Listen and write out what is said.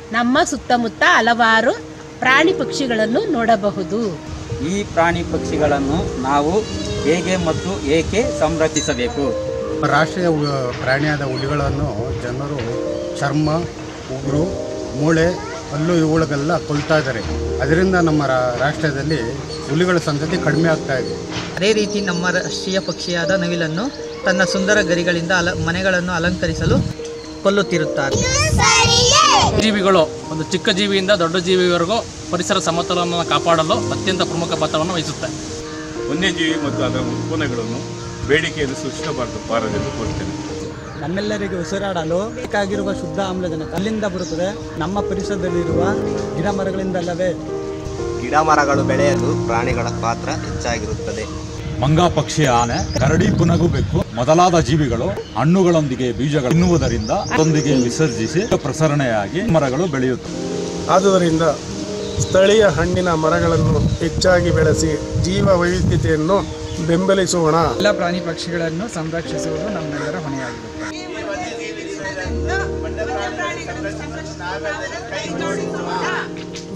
ನಮ್ಮ ಸುತ್ತಮುತ್ತ ಹಲವಾರು ಪ್ರಾಣಿ ಪಕ್ಷಿಗಳನ್ನು ನೋಡಬಹುದು ಈ ಪ್ರಾಣಿ ಪಕ್ಷಿಗಳನ್ನು ನಾವು ಹೇಗೆ ಮತ್ತು ಏಕೆ ಸಂರಕ್ಷಿಸಬೇಕು ರಾಷ್ಟ್ರೀಯ ಉ- ಪ್ರಾಣಿಯಾದ ಹುಲಿಗಳನ್ನು ಜನರು ಚರ್ಮ ಉಗುರು ಮೂಳೆ ಹಲ್ಲು ಇವುಗಳಿಗೆಲ್ಲ ಕೊಲ್ತಾ ಇದ್ದಾರೆ ಅದರಿಂದ ನಮ್ಮ ರಾ- ರಾಷ್ಟ್ರದಲ್ಲಿ ಹುಲಿಗಳ ಸಂತತಿ ಕಡಿಮೆ ಆಗ್ತಾ ಇದೆ ಅದೇ ರೀತಿ ನಮ್ಮ ರಾಷ್ಟ್ರೀಯ ಪಕ್ಷಿಯಾದ ನವಿಲನ್ನು ತನ್ನ ಸುಂದರ ಗರಿಗಳಿಂದ ಅಲ ಮನೆಗಳನ್ನು ಅಲಂಕರಿಸಲು ಕೊಲ್ಲುತ್ತಿರುತ್ತಾರೆ ಜೀವಿಗಳು ಒಂದು ಚಿಕ್ಕ ಜೀವಿಯಿಂದ ದೊಡ್ಡ ಜೀವಿವರೆಗೂ ಪರಿಸರ ಸಮತೋಲನವನ್ನು ಕಾಪಾಡಲು ಅತ್ಯಂತ ಪ್ರಮುಖ ಪಾತ್ರವನ್ನು ವಹಿಸುತ್ತೆ ವನ್ಯಜೀವಿ ಮತ್ತು ಅದರ ಉತ್ಪನ್ನಗಳನ್ನು ಬೇಡಿಕೆಯನ್ನು ಸೃಷ್ಟಿಸಬಾರದು ಬಾರದೆಂದು ಕೋರುತ್ತೇನೆ ನಮ್ಮೆಲ್ಲರಿಗೆ ಉಸಿರಾಡಲು ಬೇಕಾಗಿರುವ ಶುದ್ಧ ಆಮ್ಲಜನಕ ಅಲ್ಲಿಂದ ಬರುತ್ತದೆ ನಮ್ಮ ಪರಿಸರದಲ್ಲಿರುವ ಗಿಡ ಮರಗಳಿಂದಲ್ಲವೇ ಗಿಡ ಮರಗಳು ಬೆಳೆಯಲು ಪ್ರಾಣಿಗಳ ಪಾತ್ರ ಹೆಚ್ಚಾಗಿರುತ್ತದೆ ಮಂಗ ಪಕ್ಷಿ ಆನೆ ಕರಡಿ ಪುನಗು ಬೆಕ್ಕು ಮೊದಲಾದ ಜೀವಿಗಳು ಹಣ್ಣುಗಳೊಂದಿಗೆ ಬೀಜಗಳು ತಿನ್ನುವುದರಿಂದ ಅದರೊಂದಿಗೆ ವಿಸರ್ಜಿಸಿ ಪ್ರಸರಣೆಯಾಗಿ ಮರಗಳು ಬೆಳೆಯುತ್ತವೆ ಆದುದರಿಂದ ಸ್ಥಳೀಯ ಹಣ್ಣಿನ ಮರಗಳನ್ನು ಹೆಚ್ಚಾಗಿ ಬೆಳೆಸಿ ಜೀವ ವೈವಿಧ್ಯತೆಯನ್ನು ಬೆಂಬಲಿಸೋಣ ಎಲ್ಲ ಪ್ರಾಣಿ ಪಕ್ಷಿಗಳನ್ನು ಸಂರಕ್ಷಿಸುವುದು ನಮ್ಮೆಲ್ಲರ ಹೊಣೆಯಾಗಿದೆ ವನ್ಯಜೀವಿ